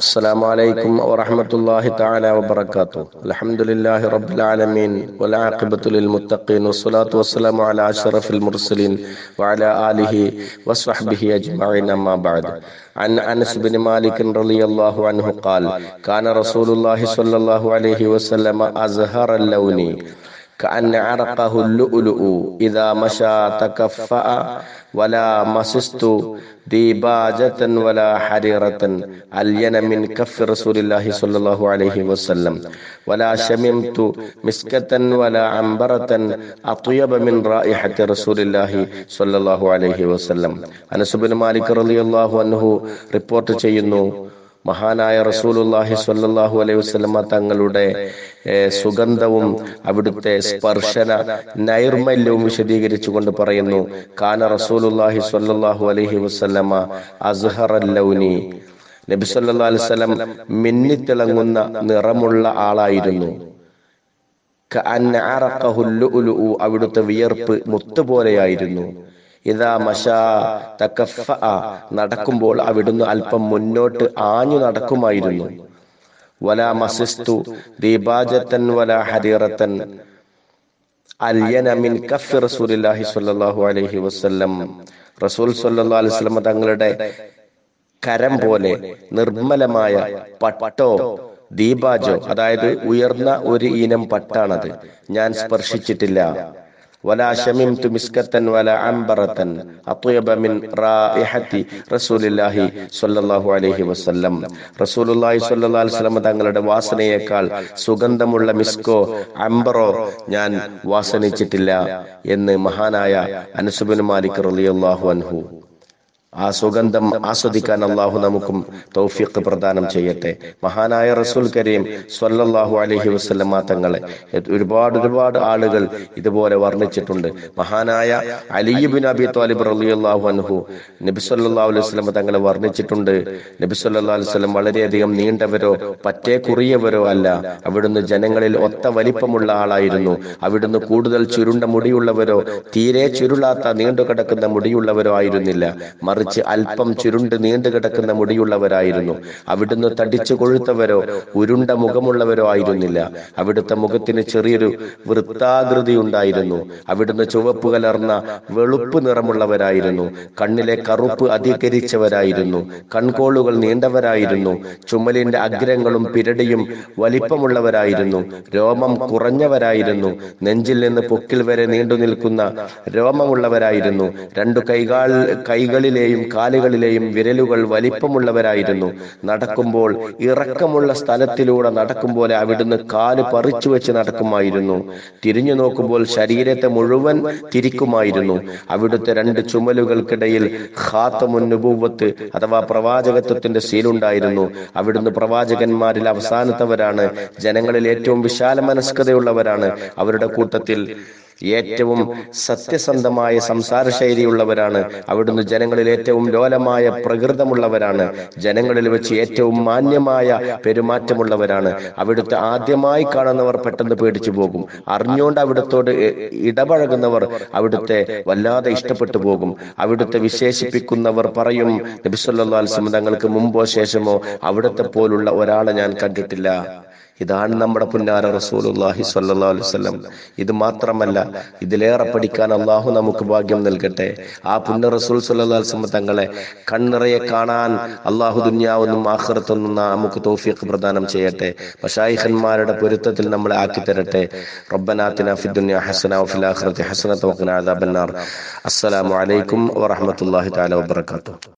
السلام عليكم ورحمة الله تعالى وبركاته الحمد لله رب العالمين والعاقبة للمتقين والصلاة والسلام على أشرف المرسلين وعلى آله وصحبه أجمعين أما بعد عن أنس بن مالك رضي الله عنه قال كان رسول الله صلى الله عليه وسلم أزهر اللون كأن عرقه اللؤلؤ إذا مشى تكفأ ولا مسست ديباجة ولا حريرة ألين من كف رسول الله صلى الله عليه وسلم ولا شممت مسكة ولا عنبرة أطيب من رائحة رسول الله صلى الله عليه وسلم أنس بن مالك رضي الله عنه report ചെയ്യുന്നു മഹാനായ റസൂലുല്ലാഹി സ്വല്ലല്ലാഹു അലൈഹി വസല്ലമ തങ്ങളുടെ സുഗന്ധവും അവിടുത്തെ സ്പർശന നൈർമല്യവും വിശദീകരിച്ചുകൊണ്ട് പറയുന്നു കാന റസൂലുല്ലാഹി സ്വല്ലല്ലാഹു അലൈഹി വസല്ലമ അസ്ഹറൽ ലൗനി നബി സല്ലല്ലാഹു അലൈഹി വസല്ലം മിന്നിത്തിളങ്ങുന്ന നിറമുള്ള ആളായിരുന്നു അവിടുത്തെ വിയർപ്പ് മുത്തുപോലെയായിരുന്നു ഇതാ മഷാ തക്കഫ നടക്കുമ്പോൾ അവിടുന്ന് അല്പം മുന്നോട്ട് ആഞ്ഞു നടക്കുമായിരുന്നു വല മസിസ്തു ദീപാജത്തൻ വല ഹരീറത്തൻ അല്യന മിൻ കഫ് റസൂലില്ലാഹി സ്വല്ലല്ലാഹു അലൈഹി വസല്ലം റസൂൽ സ്വല്ലല്ലാഹു അലൈഹി വസല്ലം തങ്ങളുടെ കരം പോലെ നിർമ്മലമായ പട്ടോ ദീപാജോ അതായത് ഉയർന്ന ഒരു ഇനം പട്ടാണത് ഞാൻ സ്പർശിച്ചിട്ടില്ല ولا شممت مسكة ولا عنبرة أطيب من رائحة رسول الله صلى الله عليه وسلم رسول الله صلى الله عليه وسلم തങ്ങളുടെ വാസനയേക്കാൾ സുഗന്ധമുള്ള മിസ്കോ അംബറോ ഞാൻ വാസനിച്ചിട്ടില്ല എന്ന് മഹാനായ അനസുബിൻ മാലിക് റളിയല്ലാഹു അൻഹു ആ സുഗന്ധം ആസ്വദിക്കാൻ അള്ളാഹു നമുക്കും തൗഫീഖ് പ്രദാനം ചെയ്യട്ടെ മഹാനായ റസൂൽ കരീം സ്വല്ലല്ലാഹു അലൈഹി വസല്ലമ തങ്ങളെ ഒരുപാട് ഒരുപാട് ആളുകൾ ഇതുപോലെ വർണ്ണിച്ചിട്ടുണ്ട് മഹാനായ അലിബിൻ അബി താലിബ് റളിയല്ലാഹു അൻഹു നബി സല്ലല്ലാഹു അലൈഹി വസല്ലമ തങ്ങളെ വർണ്ണിച്ചിട്ടുണ്ട് നബി സല്ലല്ലാഹു അലൈഹി വസല്ലം വളരെയധികം നീണ്ടവരോ പറ്റേ കുറിയവരോ അല്ല അവിടുന്ന് ജനങ്ങളിൽ ഒത്ത വലിപ്പമുള്ള ആളായിരുന്നു അവിടുന്ന് കൂടുതൽ ചുരുണ്ട മുടിയുള്ളവരോ തീരെ ചുരുളാത്ത നീണ്ടു കിടക്കുന്ന മുടിയുള്ളവരോ ആയിരുന്നില്ല മറിച്ച് അല്പം ചുരുണ്ട് നീണ്ടു കിടക്കുന്ന മുടിയുള്ളവരായിരുന്നു അവിടുന്ന് തടിച്ചു കൊഴുത്തവരോ ഉരുണ്ട മുഖമുള്ളവരോ ആയിരുന്നില്ല അവിടുത്തെ മുഖത്തിന് ചെറിയൊരു വൃത്താകൃതി ഉണ്ടായിരുന്നു അവിടുന്ന് ചുവപ്പ് കലർന്ന വെളുപ്പ് നിറമുള്ളവരായിരുന്നു കണ്ണിലെ കറുപ്പ് അധികരിച്ചവരായിരുന്നു കൺകോളുകൾ നീണ്ടവരായിരുന്നു ചുമലിന്റെ അഗ്രങ്ങളും പിരടിയും വലിപ്പമുള്ളവരായിരുന്നു രോമം കുറഞ്ഞവരായിരുന്നു നെഞ്ചിൽ നിന്ന് പൊക്കിൽ വരെ നീണ്ടു നിൽക്കുന്ന രോമമുള്ളവരായിരുന്നു രണ്ടു കൈകാൽ കൈകളിലെയും കാലുകളിലെയും വിരലുകൾ വലിപ്പമുള്ളവരായിരുന്നു നടക്കുമ്പോൾ ഇറക്കമുള്ള സ്ഥലത്തിലൂടെ നടക്കുമ്പോൾ അവിടുന്ന് കാല് പറിച്ചു വെച്ച് നടക്കുമായിരുന്നു തിരിഞ്ഞു നോക്കുമ്പോൾ ശരീരത്തെ മുഴുവൻ തിരിക്കുമായിരുന്നു അവിടുത്തെ രണ്ട് ചുമലുകൾക്കിടയിൽ ഖാത്തമുന്നുപൂവത്ത് അഥവാ പ്രവാചകത്വത്തിന്റെ സീലുണ്ടായിരുന്നു അവിടുന്ന് പ്രവാചകന്മാരിൽ അവസാനത്തവരാണ് ജനങ്ങളിൽ ഏറ്റവും വിശാല മനസ്കതയുള്ളവരാണ് അവരുടെ കൂട്ടത്തിൽ ഏറ്റവും സത്യസന്ധമായ സംസാര ശൈലിയുള്ളവരാണ് അവിടുന്ന് ജനങ്ങളിൽ ഏറ്റവും ലോലമായ പ്രകൃതമുള്ളവരാണ് ജനങ്ങളിൽ വെച്ച് ഏറ്റവും മാന്യമായ പെരുമാറ്റമുള്ളവരാണ് അവിടുത്തെ ആദ്യമായി കാണുന്നവർ പെട്ടെന്ന് പേടിച്ചു പോകും അറിഞ്ഞുകൊണ്ട് അവിടുത്തോട് ഇടപഴകുന്നവർ അവിടുത്തെ വല്ലാതെ ഇഷ്ടപ്പെട്ടു പോകും അവിടുത്തെ വിശേഷിപ്പിക്കുന്നവർ പറയും നബിസ്വല്ലാ തങ്ങൾക്ക് മുമ്പോ ശേഷമോ അവിടുത്തെ പോലുള്ള ഒരാളെ ഞാൻ കണ്ടിട്ടില്ല ഇതാണ് നമ്മുടെ പുന്നാര റസൂലുല്ലാഹി സ്വല്ലല്ലാഹു അലൈഹി വസല്ലം ഇത് മാത്രമല്ല ഇതിലേറെ പഠിക്കാൻ അള്ളാഹു നമുക്ക് ഭാഗ്യം നൽകട്ടെ ആ പുണ്യ റസൂൽ സ്വല്ലല്ലാഹു അലൈഹി വസല്ലം തങ്ങളെ കണ്ണിറയെ കാണാൻ അള്ളാഹു ദുന്യാവെന്നും ആഖിറത്തൊന്നും നമുക്ക് തൗഫീഖ് പ്രദാനം ചെയ്യട്ടെ മഷായിഖന്മാരുടെ പൊരുത്തത്തിൽ നമ്മളെ ആക്കി തരട്ടെ റബ്ബനാത്തിന ഫി ദുനിയ ഹസന വഫിൽ ആഖിറതി ഹസനത വഖിന അദാബന്നാർ അസ്സലാമു അലൈക്കും വറഹ്മത്തുള്ളാഹി തആല വബറകാതുഹു